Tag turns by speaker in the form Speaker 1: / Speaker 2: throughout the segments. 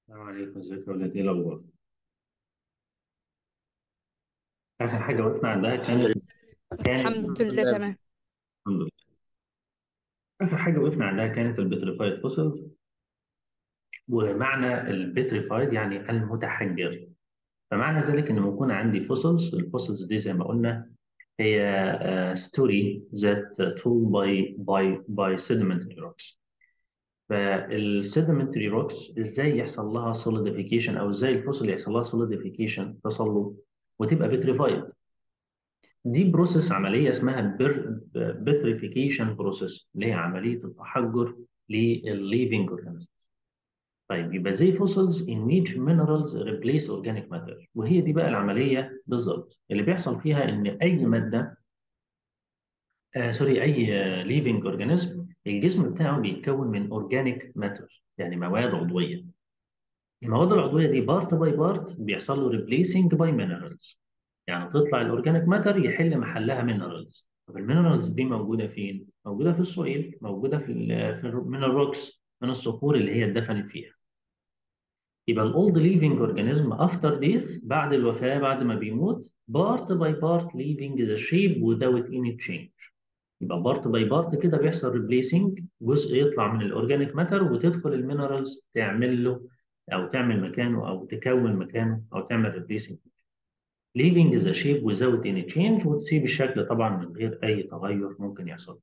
Speaker 1: السلام عليكم ازيك يا ولاد ايه الاخبار اخر حاجه وقفنا عندها
Speaker 2: الحمد
Speaker 1: كانت
Speaker 2: لله
Speaker 1: كانت
Speaker 3: الحمد لله تمام
Speaker 1: الحمد لله اخر حاجه وقفنا عندها كانت البتريفايد فوسلز ومعنى البتريفايد يعني المتحجر فمعنى ذلك ان يكون عندي فوسلز الفوسلز دي زي ما قلنا هي ستوري ذات told by by by sedimentary rocks فالسيدمنتري روكس ازاي يحصل لها solidification او ازاي الفوسل يحصل لها solidification تصلب وتبقى بتريفايد دي بروسيس عمليه اسمها بتريفيكيشن بروسيس اللي هي عمليه التحجر للليفنج اورجانيزم طيب يبقى زي فوسلز in which minerals replace organic matter وهي دي بقى العمليه بالظبط اللي بيحصل فيها ان اي ماده آه سوري اي ليفنج اورجانيزم الجسم بتاعه بيتكون من اورجانيك ماتر يعني مواد عضويه المواد العضويه دي بارت باي بارت بيحصل له ريبليسنج باي مينرالز يعني تطلع الاورجانيك ماتر يحل محلها مينرالز طب المينرالز دي موجوده فين موجوده في السويل موجوده في, ال في ال من الروكس من الصخور اللي هي اتدفنت فيها يبقى الاولد ليفنج اورجانيزم افتر ديث بعد الوفاه بعد ما بيموت بارت باي بارت ليفنج ذا شيب without any change يبقى بارت باي بارت كده بيحصل ريبليسنج جزء يطلع من الاورجانيك ماتر وتدخل المينرالز تعمل له او تعمل مكانه او تكون مكانه او تعمل ريبليسنج leaving the shape without any change وتسيب الشكل طبعا من غير اي تغير ممكن يحصل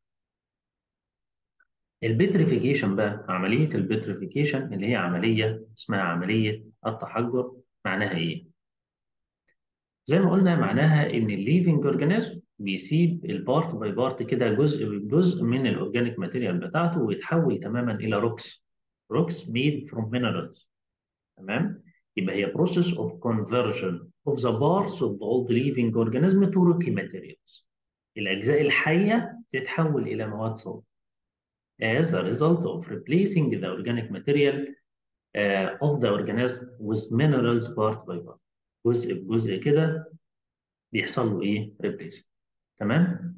Speaker 1: البتريفيكيشن بقى عمليه البتريفيكيشن اللي هي عمليه اسمها عمليه التحجر معناها ايه زي ما قلنا معناها ان الليفنج اورجانيزم بيسيب البارت باي بارت كده جزء بجزء من الاورجانيك ماتيريال بتاعته ويتحول تماما الى روكس روكس made from minerals تمام يبقى هي process of conversion of the parts of the old living organism to rocky materials الأجزاء الحية تتحول إلى مواد صلبة as a result of replacing the organic material uh, of the organism with minerals part by part جزء بجزء كده بيحصل له إيه؟ replacing تمام؟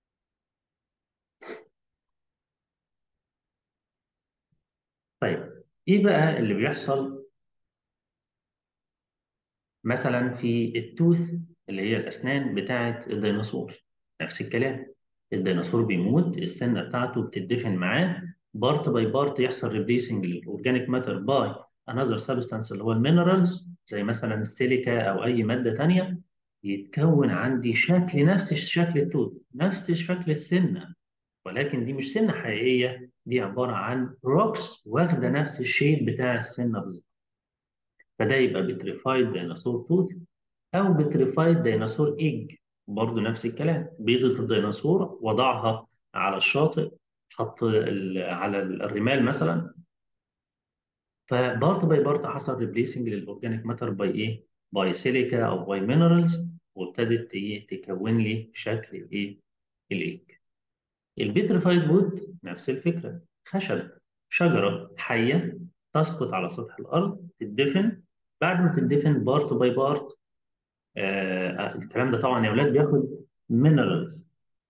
Speaker 1: طيب إيه بقى اللي بيحصل مثلا في التوث اللي هي الاسنان بتاعه الديناصور نفس الكلام الديناصور بيموت السنه بتاعته بتدفن معاه بارت باي بارت يحصل ريبليسنج للاورجانيك ماتر باي انذر سبستانس اللي هو المينرالز زي مثلا السيليكا او اي ماده ثانيه يتكون عندي شكل نفس شكل التوث نفس شكل السنه ولكن دي مش سنه حقيقيه دي عباره عن روكس واخده نفس الشيب بتاع السنه بالظبط فده يبقى بتريفايد ديناصور توث او بتريفايد ديناصور ايج برضه نفس الكلام بيضة الديناصور وضعها على الشاطئ حط على الرمال مثلا فبارت باي بارت حصل ريبليسنج للاورجانيك ماتر باي ايه؟ باي سيليكا او باي مينرالز وابتدت ايه تكون لي شكل الايه؟ الايج. البيتريفايد وود نفس الفكره خشب شجره حيه تسقط على سطح الارض تدفن بعد ما تدفن بارت باي بارت آه الكلام ده طبعا يا اولاد بياخد مينرالز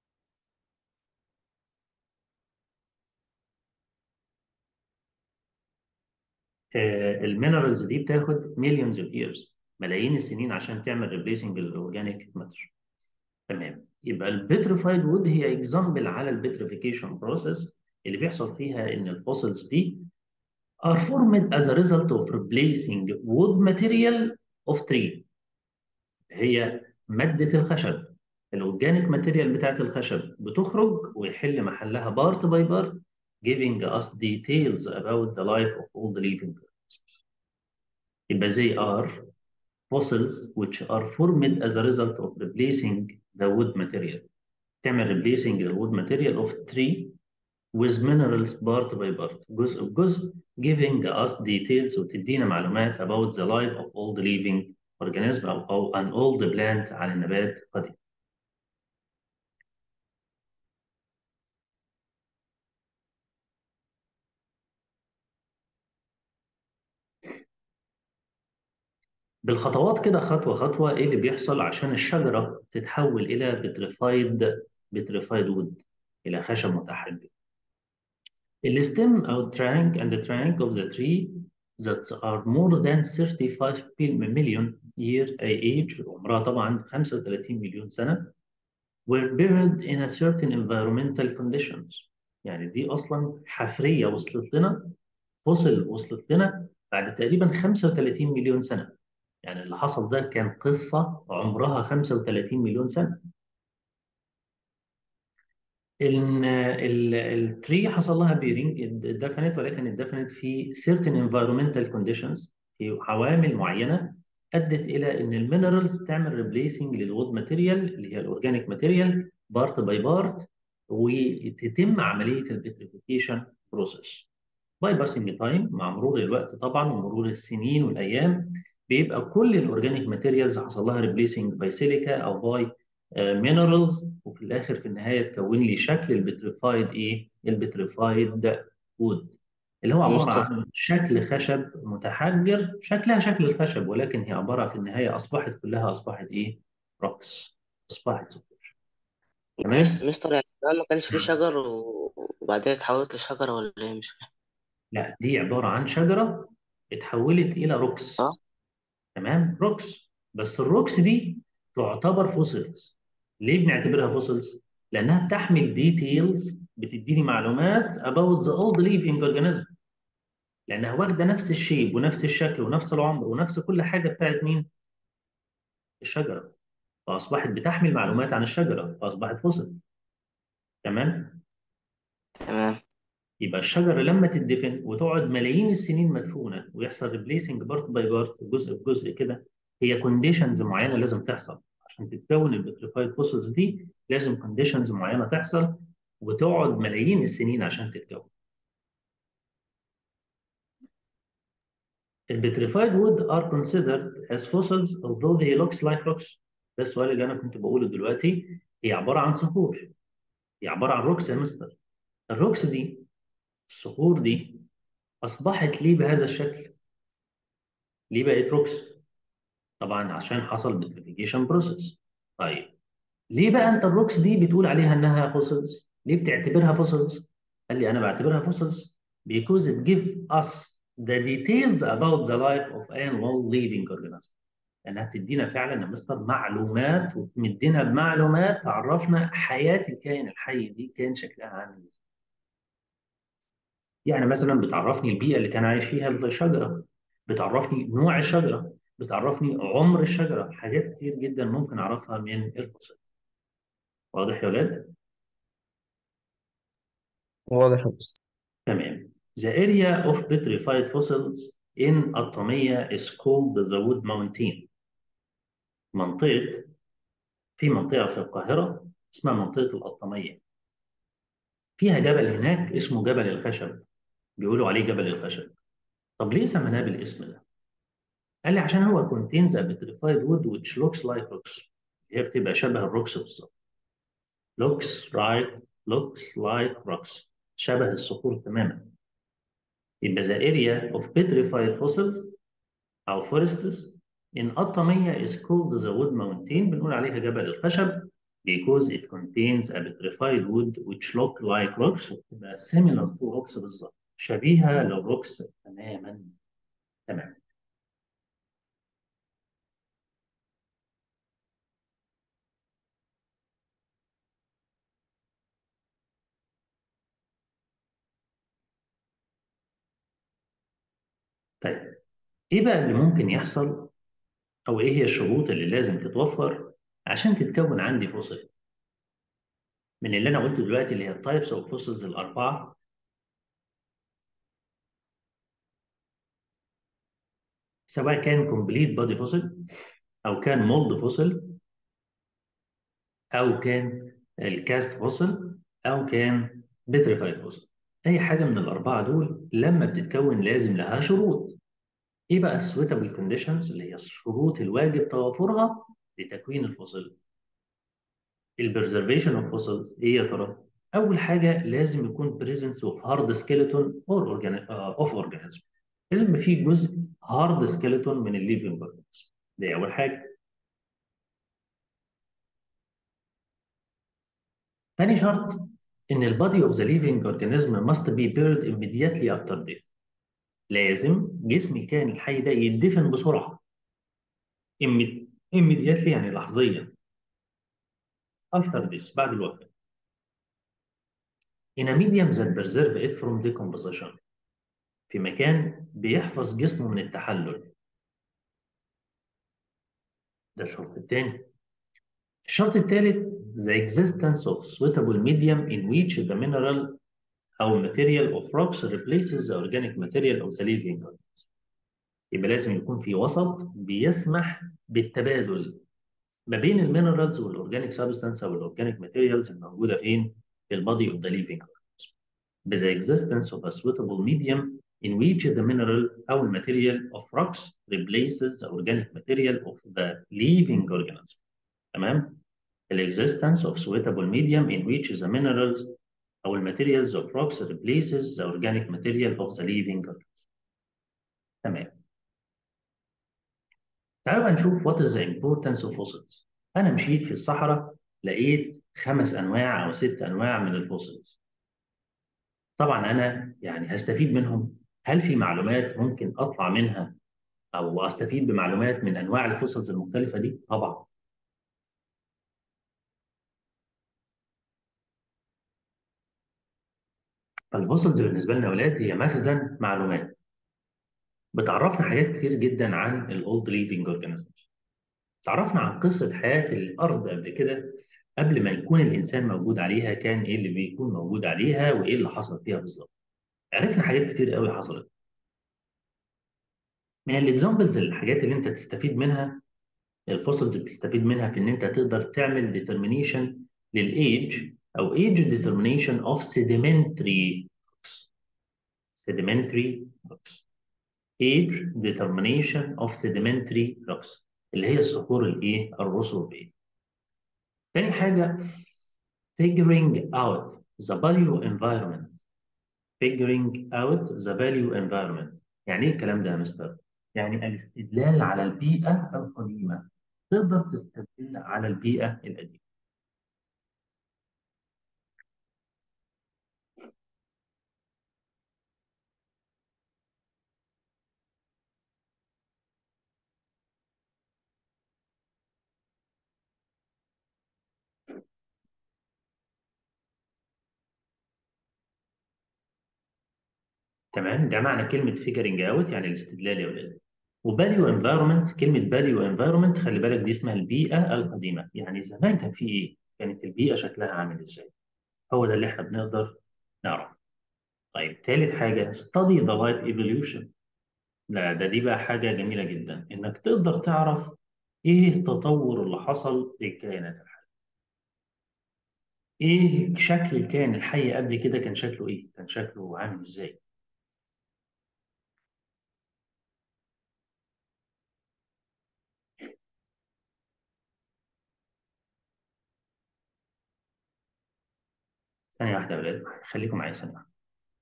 Speaker 1: آه المينرالز دي بتاخد مليونز اوف ييرز ملايين السنين عشان تعمل ريبليسنج للاورجانيك ماتر تمام يبقى البيتريفايد وود هي اكزامبل على البيتريفيكيشن بروسيس اللي بيحصل فيها ان الفوسلز دي are formed as a result of replacing wood material of tree هي مادة الخشب الأورجانيك ماتيريال بتاعت الخشب بتخرج ويحل محلها بارت باي بارت giving us details about the life of all the living organisms يبقى they are fossils which are formed as a result of replacing the wood material تعمل replacing the wood material of tree with minerals part by part جزء بجزء giving us details وتدينا معلومات about the life of all the living organism أو, أو an old plant على النبات قديم. بالخطوات كده خطوة خطوة إيه اللي بيحصل عشان الشجرة تتحول إلى بتريفايد بتريفايد وود إلى خشب متحجر. الستيم أو trunk and the trunk of the tree that are more than 35 million year age عمرها طبعا 35 مليون سنة were buried in a certain environmental conditions يعني دي أصلا حفرية وصلت لنا فصل وصلت لنا بعد تقريبا 35 مليون سنة يعني اللي حصل ده كان قصة عمرها 35 مليون سنة ان التري حصل لها بيرنج اتدفنت ولكن اتدفنت في certain environmental conditions في عوامل معينه ادت الى ان المينرالز تعمل ريبليسنج للوود ماتيريال اللي هي الاورجانيك ماتيريال بارت باي بارت وتتم عمليه البتريفيكيشن بروسيس باي باسنج تايم مع مرور الوقت طبعا ومرور السنين والايام بيبقى كل الاورجانيك ماتيريالز حصل لها ريبليسنج باي سيليكا او باي مينرالز وفي الاخر في النهايه تكون لي شكل البتريفايد ايه؟ البتريفايد وود اللي هو عباره
Speaker 2: مستر
Speaker 1: عن شكل خشب متحجر شكلها شكل الخشب ولكن هي عباره في النهايه اصبحت كلها اصبحت ايه؟ روكس اصبحت صخور
Speaker 2: مس-
Speaker 1: تمام؟
Speaker 2: مستر يعني ده ما كانش فيه شجر و- وبعدين اتحولت لشجرة ولا ايه مش فاهم
Speaker 1: لا دي عباره عن شجره اتحولت الى
Speaker 2: اه
Speaker 1: روكس تمام؟ روكس بس الروكس دي تعتبر فوسيلز ليه بنعتبرها فوسيلز؟ لانها بتحمل ديتيلز بتديني معلومات about the old living organism لانها واخده نفس الشيب ونفس الشكل ونفس العمر ونفس كل حاجه بتاعت مين؟ الشجره فاصبحت بتحمل معلومات عن الشجره فاصبحت فوسيل تمام؟
Speaker 2: تمام
Speaker 1: يبقى الشجره لما تدفن وتقعد ملايين السنين مدفونه ويحصل ريبليسنج بارت باي بارت جزء بجزء كده هي كونديشنز معينه لازم تحصل عشان تتكون البتريفايد فوسلز دي لازم كونديشنز معينه تحصل وتقعد ملايين السنين عشان تتكون. البتريفايد wood are considered as fossils although they looks like rocks. ده السؤال اللي انا كنت بقوله دلوقتي هي عباره عن صخور هي عباره عن روكس يا مستر الروكس دي الصخور دي اصبحت ليه بهذا الشكل؟ ليه بقت روكس؟ طبعا عشان حصل بتريفيكيشن بروسيس. طيب ليه بقى انت الروكس دي بتقول عليها انها فوسلز؟ ليه بتعتبرها فوسلز؟ قال لي انا بعتبرها فوسلز because it gives us the details about the life of an all living organism. لانها بتدينا فعلا يا مستر معلومات وتمدنا بمعلومات تعرفنا حياه الكائن الحي دي كان شكلها عامل ازاي. يعني مثلا بتعرفني البيئه اللي كان عايش فيها الشجره بتعرفني نوع الشجره بتعرفني عمر الشجره حاجات كتير جدا ممكن اعرفها من الفوسيل واضح يا ولاد
Speaker 3: واضح يا مستر
Speaker 1: تمام The area of petrified fossils in الطمية is called the Wood Mountain منطقة في منطقة في القاهرة اسمها منطقة القطامية فيها جبل هناك اسمه جبل الخشب بيقولوا عليه جبل الخشب طب ليه سميناه بالاسم ده؟ قال لي عشان هو contains a petrified wood which looks like rocks هي بتبقى شبه الروكس بالظبط looks like looks like rocks شبه الصخور تماما يبقى the area of petrified fossils أو forests in الطمية is called the wood mountain بنقول عليها جبل الخشب because it contains a petrified wood which look like rocks بتبقى similar to rocks بالظبط شبيهة للروكس تماما تمام طيب ايه بقى اللي ممكن يحصل او ايه هي الشروط اللي لازم تتوفر عشان تتكون عندي فوسيل من اللي انا قلته دلوقتي اللي هي التايبس اوف فوسيلز الاربعه سواء كان كومبليت بادي فوسيل او كان مولد فوسيل او كان الكاست فوسيل او كان بيتريفايد فوسيل اي حاجه من الاربعه دول لما بتتكون لازم لها شروط ايه بقى السويتابل كونديشنز اللي هي الشروط الواجب توافرها لتكوين الفوسيل البرزرفيشن اوف فوسيلز ايه يا ترى اول حاجه لازم يكون بريزنس اوف هارد سكيلتون اور اوف اورجانيزم لازم يبقى في جزء هارد سكيلتون من الليفنج اورجانيزم دي اول حاجه تاني شرط ان البادي اوف ذا living organism must be buried immediately after death لازم جسم الكائن الحي ده يدفن بسرعه immediately يعني لحظيا after this بعد الوفاه in a medium that preserve it from decomposition في مكان بيحفظ جسمه من التحلل ده الشرط الثاني الشرط الثالث the existence of suitable medium in which the mineral أو material of rocks replaces the organic material of the living organism يبقى لازم يكون في وسط بيسمح بالتبادل ما بين المينرالز والاورجانيك سبستانس او الاورجانيك ماتيريالز الموجوده فين؟ في البادي اوف ذا ليفينج organism. By the existence of a suitable medium in which the mineral أو material of rocks replaces the organic material of the living organism. تمام؟ The existence of suitable medium in which the minerals أو materials of rocks replaces the organic material of the living organism. تمام. تعالوا بقى نشوف what is the importance of fossils. أنا مشيت في الصحراء لقيت خمس أنواع أو ست أنواع من الفوسيلز. طبعا أنا يعني هستفيد منهم هل في معلومات ممكن أطلع منها أو أستفيد بمعلومات من أنواع الفوسيلز المختلفة دي؟ طبعا. فالفوسيلز بالنسبة لنا يا أولاد هي مخزن معلومات. بتعرفنا حاجات كتير جدا عن الأولد ليفينج أورجانيزمز. تعرفنا عن قصة حياة الأرض قبل كده قبل ما يكون الإنسان موجود عليها كان إيه اللي بيكون موجود عليها وإيه اللي حصل فيها بالظبط. عرفنا حاجات كتير قوي حصلت. من الاكزامبلز الحاجات اللي أنت تستفيد منها الفوسلز بتستفيد منها في إن أنت تقدر تعمل ديترمينيشن للإيج أو age determination of sedimentary rocks. sedimentary rocks. age determination of sedimentary rocks اللي هي الصخور الايه الرسوبيه. تاني حاجه figuring out the value environment. figuring out the value environment. يعني ايه الكلام ده يا مستر؟ يعني الاستدلال على البيئه القديمه. تقدر تستدل على البيئه القديمه. تمام ده معنى كلمه figuring out يعني الاستدلال يا ولاد. وفاليو انفايرمنت كلمه فاليو انفايرمنت خلي بالك دي اسمها البيئه القديمه يعني زمان كان في ايه؟ كانت البيئه شكلها عامل ازاي؟ هو ده اللي احنا بنقدر نعرف. طيب ثالث حاجه study the life evolution لا ده دي بقى حاجه جميله جدا انك تقدر تعرف ايه التطور اللي حصل للكائنات الحيه. ايه شكل الكائن الحي قبل كده كان شكله ايه؟ كان شكله عامل ازاي؟ ثانيه واحده يا ولاد خليكم معايا ثانيه واحده.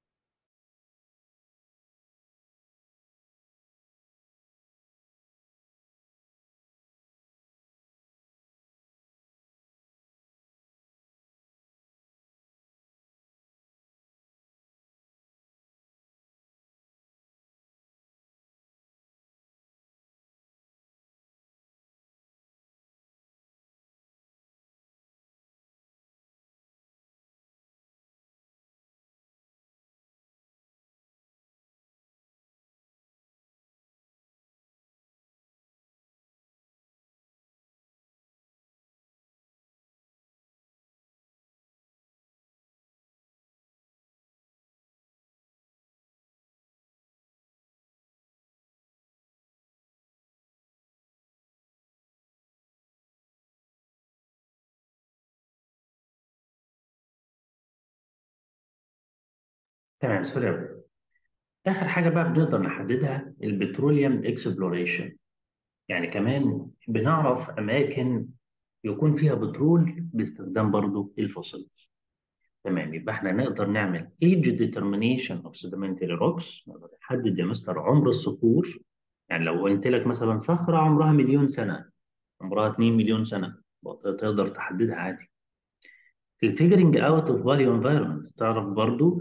Speaker 1: تمام سوري يا ولاد. اخر حاجه بقى بنقدر نحددها البتروليوم اكسبلوريشن يعني كمان بنعرف اماكن يكون فيها بترول باستخدام برضو الفوسيلز تمام يبقى احنا نقدر نعمل age determination of sedimentary rocks نقدر نحدد يا مستر عمر الصخور يعني لو قلت لك مثلا صخرة عمرها مليون سنة عمرها 2 مليون سنة تقدر تحددها عادي الفيجرنج اوت اوف فاليو انفايرمنت تعرف برضو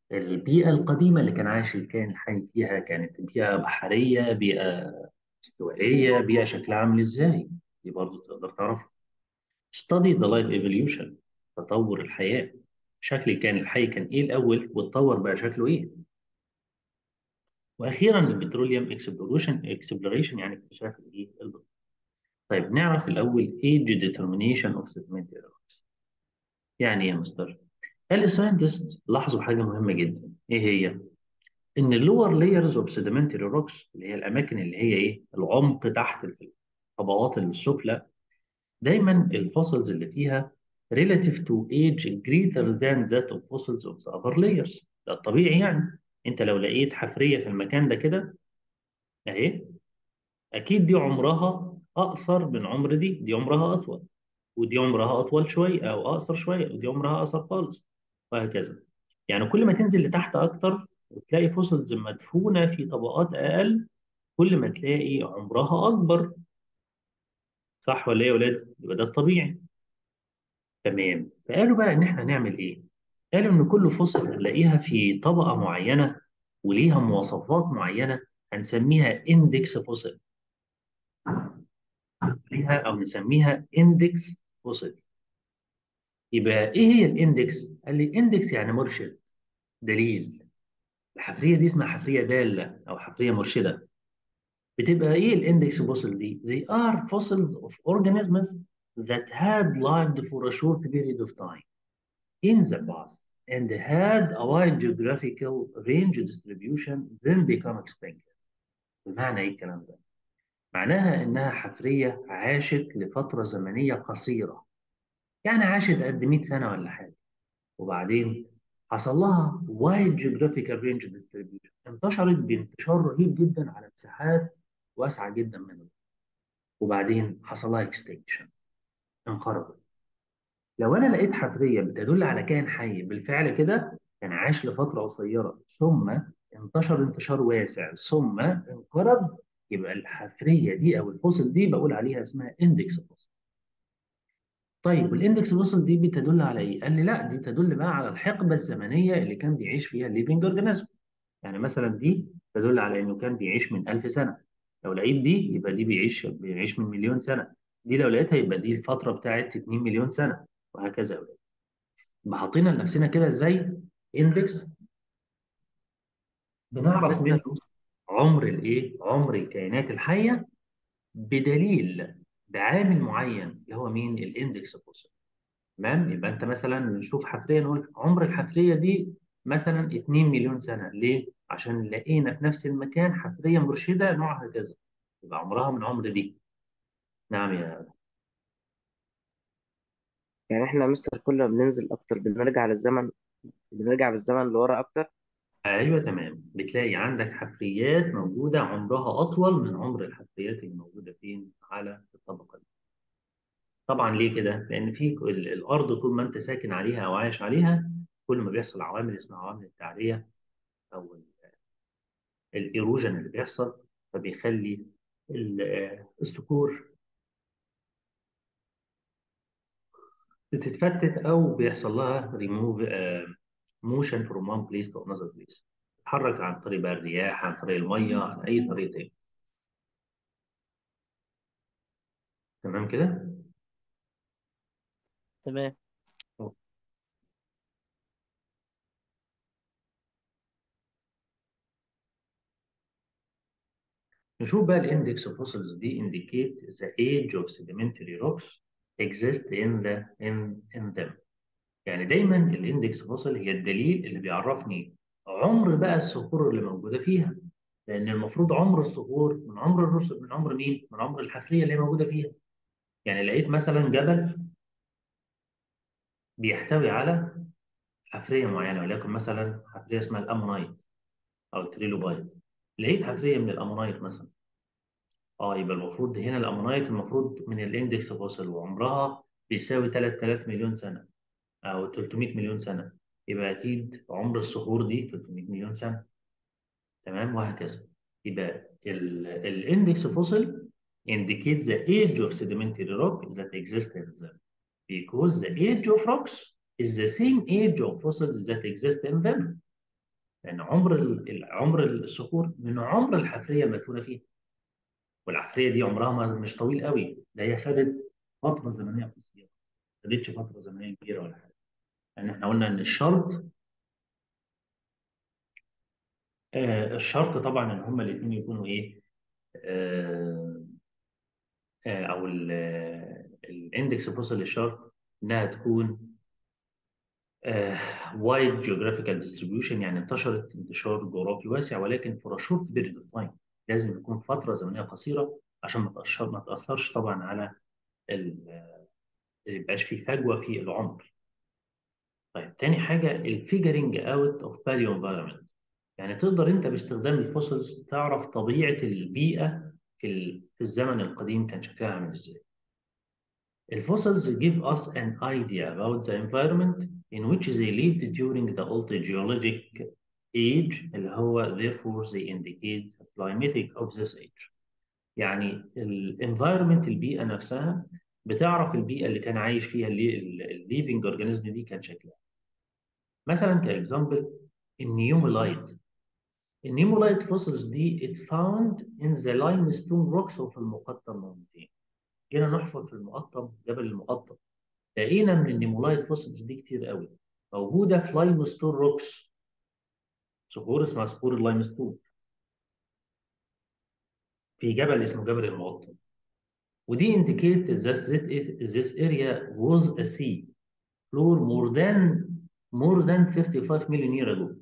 Speaker 1: البيئة القديمة اللي كان عايش الكائن الحي فيها كانت بيئة بحرية بيئة استوائية بيئة شكلها عامل ازاي دي برضه تقدر تعرفها study the life evolution تطور الحياة شكل الكائن الحي كان ايه الأول واتطور بقى شكله ايه واخيرا البتروليوم اكسبلوريشن اكسبلوريشن يعني اكتشاف الايه البترول طيب نعرف الاول age determination of sedimentary rocks يعني ايه يا مستر قال الساينتست لاحظوا حاجه مهمه جدا ايه هي ان اللور لايرز اوف sedimentary rocks اللي هي الاماكن اللي هي ايه العمق تحت الطبقات السفلى دايما الفوسلز اللي فيها relative to age greater than that of fossils of the upper layers ده الطبيعي يعني انت لو لقيت حفريه في المكان ده كده اهي اكيد دي عمرها اقصر من عمر دي دي عمرها اطول ودي عمرها اطول شويه او اقصر شويه ودي عمرها اقصر خالص وهكذا يعني كل ما تنزل لتحت اكتر وتلاقي فوسلز مدفونه في طبقات اقل كل ما تلاقي عمرها اكبر صح ولا ايه يا ولاد يبقى ده الطبيعي تمام فقالوا بقى ان احنا نعمل ايه قالوا ان كل فوسل هنلاقيها في طبقه معينه وليها مواصفات معينه هنسميها اندكس فوسل ليها او نسميها اندكس فوسل يبقى ايه هي الاندكس قال لي اندكس يعني مرشد دليل الحفريه دي اسمها حفريه داله او حفريه مرشده بتبقى ايه الاندكس فوسل دي they are fossils of organisms that had lived for a short period of time in the past and had a wide geographical range distribution then become extinct بمعنى ايه الكلام ده معناها انها حفريه عاشت لفتره زمنيه قصيره يعني عاشت قد 100 سنه ولا حاجه وبعدين حصل لها wide geographical range distribution انتشرت بانتشار رهيب جدا على مساحات واسعه جدا من الارض وبعدين حصل لها extinction انقرضت لو انا لقيت حفريه بتدل على كائن حي بالفعل كده كان عاش لفتره قصيره ثم انتشر انتشار واسع ثم انقرض يبقى الحفريه دي او الفوسل دي بقول عليها اسمها اندكس فوسل طيب والاندكس فوسل دي بتدل على ايه؟ قال لي لا دي تدل بقى على الحقبه الزمنيه اللي كان بيعيش فيها الليفنج اورجانيزم يعني مثلا دي تدل على انه كان بيعيش من 1000 سنه لو لقيت دي يبقى دي بيعيش بيعيش من مليون سنه دي لو لقيتها يبقى دي الفتره بتاعت 2 مليون سنه وهكذا يا ولاد يبقى حاطين لنفسنا كده ازاي اندكس بنعرف
Speaker 2: مستر
Speaker 1: منه عمر الايه عمر الكائنات الحيه بدليل بعامل معين اللي هو مين الاندكس فوسل تمام يبقى انت مثلا نشوف حفريه نقول عمر الحفريه دي مثلا 2 مليون سنه ليه عشان لقينا في نفس المكان حفريه مرشده نوعها كذا يبقى عمرها من عمر دي نعم يا
Speaker 2: يعني احنا يا مستر كل ما بننزل اكتر بنرجع للزمن بنرجع بالزمن لورا اكتر
Speaker 1: ايوه تمام بتلاقي عندك حفريات موجوده عمرها اطول من عمر الحفريات اللي موجوده فين على الطبقه دي طبعا ليه كده لان في ال- الارض طول ما انت ساكن عليها او عايش عليها كل ما بيحصل عوامل اسمها عوامل التعريه او ال- الايروجن اللي بيحصل فبيخلي ال- آه، الصخور بتتفتت او بيحصل لها ريموف موشن فروم وان بليس تو انذر بليس تتحرك عن طريق بقى الرياح عن طريق الميه عن اي طريق تاني تمام كده
Speaker 2: تمام
Speaker 1: نشوف بقى الاندكس اوف فوسلز دي indicate the age of sedimentary rocks exist in the in in them يعني دايما الاندكس فوسل هي الدليل اللي بيعرفني عمر بقى الصخور اللي موجوده فيها لان المفروض عمر الصخور من عمر الرسل من عمر مين؟ من عمر الحفريه اللي هي موجوده فيها يعني لقيت مثلا جبل بيحتوي على حفريه معينه وليكن مثلا حفريه اسمها الامونايت او التريلوبايت لقيت حفريه من الامونايت مثلا اه يبقى المفروض هنا الامونايت المفروض من الاندكس فوسل وعمرها بيساوي 3000 مليون سنه او 300 مليون سنه يبقى اكيد عمر الصخور دي 300 مليون سنه تمام وهكذا يبقى الاندكس فوسل indicates the age of sedimentary rock that exists in them because the age of rocks is the same age of fossils that exist in them لان عمر ال- عمر الصخور من عمر الحفريه المدفونه فيها والعفريه دي عمرها ما مش طويل قوي ده هي خدت فتره زمنيه قصيره ما خدتش فتره زمنيه كبيره ولا حاجه يعني احنا قلنا ان الشرط آه الشرط طبعا ان هما الاثنين يكونوا ايه آه آه او الاندكس فوسل للشرط انها تكون وايد جيوغرافيكال ديستريبيوشن يعني انتشرت انتشار جغرافي واسع ولكن فور شورت بيريد اوف تايم لازم يكون فتره زمنيه قصيره عشان ما تأثر ما تاثرش طبعا على ال- ما يبقاش في فجوه في العمر. طيب تاني حاجه الفيجرنج اوت اوف باليو انفايرمنت يعني تقدر انت باستخدام الفوسلز تعرف طبيعه البيئه في ال- في الزمن القديم كان شكلها عامل ازاي. الفوسلز give us an idea about the environment in which they lived during the old geologic age اللي هو therefore they indicate the climatic of this age. يعني الانفايرمنت البيئة نفسها بتعرف البيئة اللي كان عايش فيها الليفنج اورجانيزم دي كان شكلها. مثلا كاكزامبل النيومولايتس. النيومولايت فوسلز دي it found in the limestone rocks of المقطم mountain. جينا نحفر في المقطم جبل المقطم لقينا من النيمولايت فوسلز دي كتير قوي موجوده في لايمستون روكس صخور اسمها صخور اللايمستون في جبل اسمه جبل المقطم ودي indicate that this area was a sea floor more than more than 35 million year ago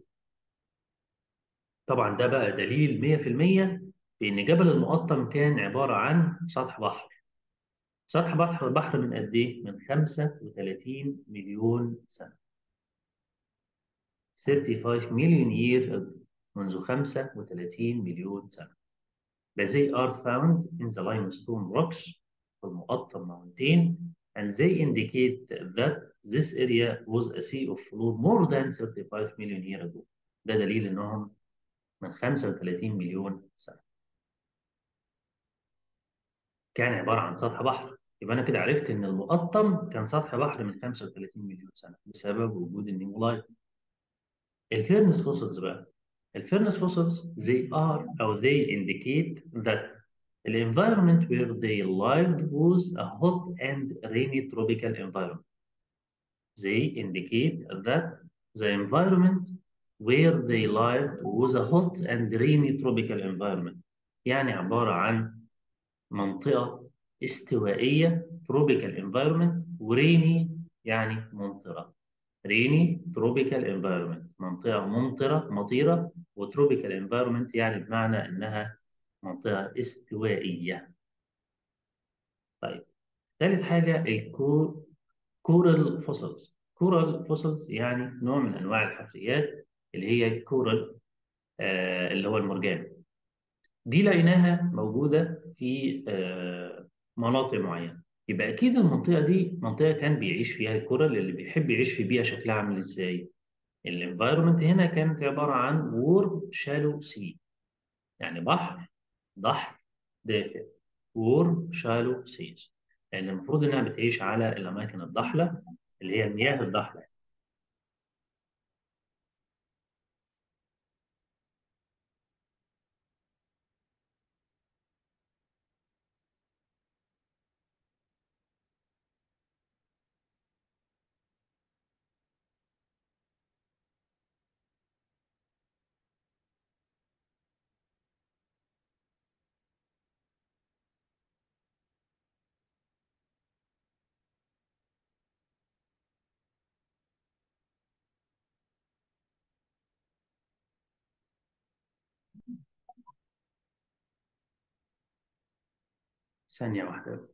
Speaker 1: طبعا ده بقى دليل 100% بان جبل المقطم كان عباره عن سطح بحر سطح بحر بحر من قد ايه؟ من 35 مليون سنه 35 مليون year ago منذ 35 مليون سنة. But they are found in the limestone rocks في المقطم mountain and they indicate that this area was a sea of floor more than 35 million year ago. ده دليل انهم من 35 مليون سنة. كان عبارة عن سطح بحر. يبقى انا كده عرفت ان المقطم كان سطح بحر من 35 مليون سنة بسبب وجود النيمولايت. الفيرنس فوسلز بقى الفيرنس فوسلز they are or they indicate that the environment where they lived was a hot and rainy tropical environment. They indicate that the environment where they lived was a hot and rainy tropical environment. يعني عبارة عن منطقة استوائية tropical environment وريني يعني ممطرة. ريني تروبيكال انفايرمنت منطقه ممطره مطيره وتروبيكال انفايرمنت يعني بمعنى انها منطقه استوائيه طيب ثالث حاجه الكور كورال فوسلز كورال فوسلز يعني نوع من انواع الحفريات اللي هي الكورال آه اللي هو المرجان دي لقيناها موجوده في آه مناطق معينه يبقى اكيد المنطقه دي منطقه كان بيعيش فيها الكورال اللي بيحب يعيش في بيئه شكلها عامل ازاي الانفايرمنت هنا كانت عباره عن وورم شالو سي يعني بحر ضحل دافئ وورم شالو سيز لان المفروض انها بتعيش على الاماكن الضحله اللي هي المياه الضحله ثانيه واحده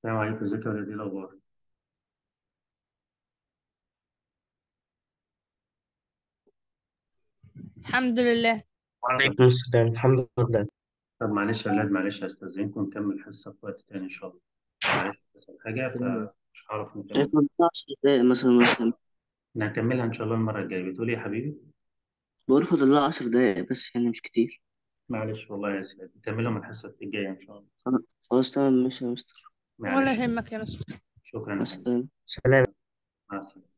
Speaker 1: السلام عليكم ازيك يا ولاد ايه الاخبار
Speaker 3: الحمد لله
Speaker 2: وعليكم السلام الحمد لله
Speaker 1: طب معلش يا ولاد معلش هستأذنكم نكمل الحصة في وقت تاني إن شاء الله معلش بسأل حاجة فمش هعرف نكمل
Speaker 4: يكون 10 دقايق مثلا مثلا
Speaker 1: نكملها إن شاء الله المرة الجاية بتقول إيه يا حبيبي؟
Speaker 4: بقول فاضل لها 10 دقايق بس يعني مش كتير
Speaker 1: معلش والله يا سيدي نكملهم الحصة الجاية إن شاء الله
Speaker 4: خلاص خلاص تمام ماشي يا مستر
Speaker 3: ولا
Speaker 1: معلش
Speaker 3: يهمك يا مستر
Speaker 1: شكرا
Speaker 4: مع
Speaker 1: يا حبيبي
Speaker 4: السلامة
Speaker 1: مع السلامة